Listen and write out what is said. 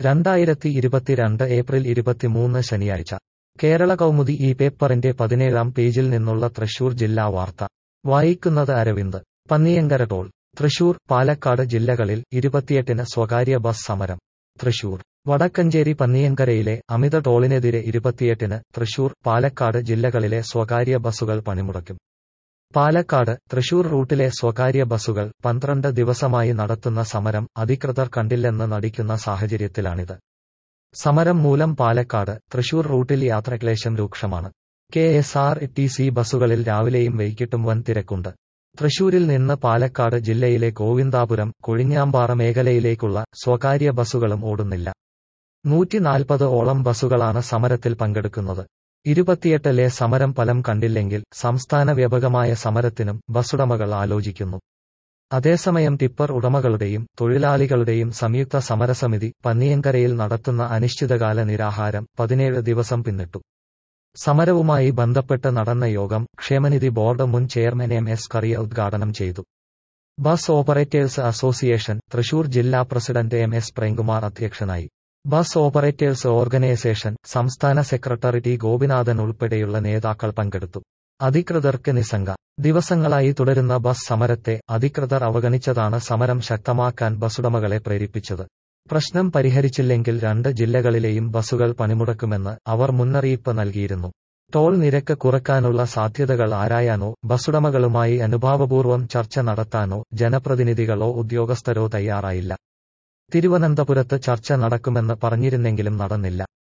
രണ്ടായിരത്തി ഇരുപത്തിരണ്ട് ഏപ്രിൽ ഇരുപത്തിമൂന്ന് ശനിയാഴ്ച കേരള കൗമുദി ഈ പേപ്പറിന്റെ പതിനേഴാം പേജിൽ നിന്നുള്ള തൃശൂർ ജില്ലാ വാർത്ത വായിക്കുന്നത് അരവിന്ദ് പന്നിയങ്കര ടോൾ തൃശൂർ പാലക്കാട് ജില്ലകളിൽ ഇരുപത്തിയെട്ടിന് സ്വകാര്യ ബസ് സമരം തൃശൂർ വടക്കഞ്ചേരി പന്നിയങ്കരയിലെ അമിത ടോളിനെതിരെ ഇരുപത്തിയെട്ടിന് തൃശൂർ പാലക്കാട് ജില്ലകളിലെ സ്വകാര്യ ബസുകൾ പണിമുടക്കും പാലക്കാട് തൃശൂർ റൂട്ടിലെ സ്വകാര്യ ബസുകൾ പന്ത്രണ്ട് ദിവസമായി നടത്തുന്ന സമരം അധികൃതർ കണ്ടില്ലെന്ന് നടിക്കുന്ന സാഹചര്യത്തിലാണിത് സമരം മൂലം പാലക്കാട് തൃശൂർ റൂട്ടിൽ യാത്രക്ലേശം രൂക്ഷമാണ് K S R T C ബസുകളിൽ രാവിലെയും വൈകിട്ടും വൻ തിരക്കുണ്ട് തൃശൂരിൽ നിന്ന് പാലക്കാട് ജില്ലയിലെ ഗോവിന്ദാപുരം കൊഴിഞ്ഞാമ്പാറ മേഖലയിലേക്കുള്ള സ്വകാര്യ ബസുകളും ഓടുന്നില്ല നൂറ്റി നാൽപ്പത് ഓളം ബസുകളാണ് സമരത്തിൽ പങ്കെടുക്കുന്നത് ഇരുപത്തിയെട്ടിലെ സമരം ഫലം കണ്ടില്ലെങ്കിൽ സംസ്ഥാന വ്യാപകമായ സമരത്തിനും ബസുടമകൾ ആലോചിക്കുന്നു അതേസമയം ടിപ്പർ ഉടമകളുടെയും തൊഴിലാളികളുടെയും സംയുക്ത സമരസമിതി പന്നിയങ്കരയിൽ നടത്തുന്ന അനിശ്ചിതകാല നിരാഹാരം പതിനേഴ് ദിവസം പിന്നിട്ടു സമരവുമായി ബന്ധപ്പെട്ട് നടന്ന യോഗം ക്ഷേമനിധി ബോർഡ് മുൻ ചെയർമാൻ എം എസ് കറിയ ഉദ്ഘാടനം ചെയ്തു ബസ് ഓപ്പറേറ്റേഴ്സ് അസോസിയേഷൻ തൃശൂർ ജില്ലാ പ്രസിഡന്റ് എം എസ് പ്രേംകുമാർ അധ്യക്ഷനായി ബസ് ഓപ്പറേറ്റേഴ്സ് ഓർഗനൈസേഷൻ സംസ്ഥാന സെക്രട്ടറി ടി ഗോപിനാഥൻ ഉൾപ്പെടെയുള്ള നേതാക്കൾ പങ്കെടുത്തു അധികൃതർക്ക് നിസ്സംഗ ദിവസങ്ങളായി തുടരുന്ന ബസ് സമരത്തെ അധികൃതർ അവഗണിച്ചതാണ് സമരം ശക്തമാക്കാൻ ബസുടമകളെ പ്രേരിപ്പിച്ചത് പ്രശ്നം പരിഹരിച്ചില്ലെങ്കിൽ രണ്ട് ജില്ലകളിലെയും ബസുകൾ പണിമുടക്കുമെന്ന് അവർ മുന്നറിയിപ്പ് നൽകിയിരുന്നു ടോൾ നിരക്ക് കുറയ്ക്കാനുള്ള സാധ്യതകൾ ആരായാനോ ബസുടമകളുമായി അനുഭാവപൂർവ്വം ചർച്ച നടത്താനോ ജനപ്രതിനിധികളോ ഉദ്യോഗസ്ഥരോ തയ്യാറായില്ല തിരുവനന്തപുരത്ത് ചർച്ച നടക്കുമെന്ന് പറഞ്ഞിരുന്നെങ്കിലും നടന്നില്ല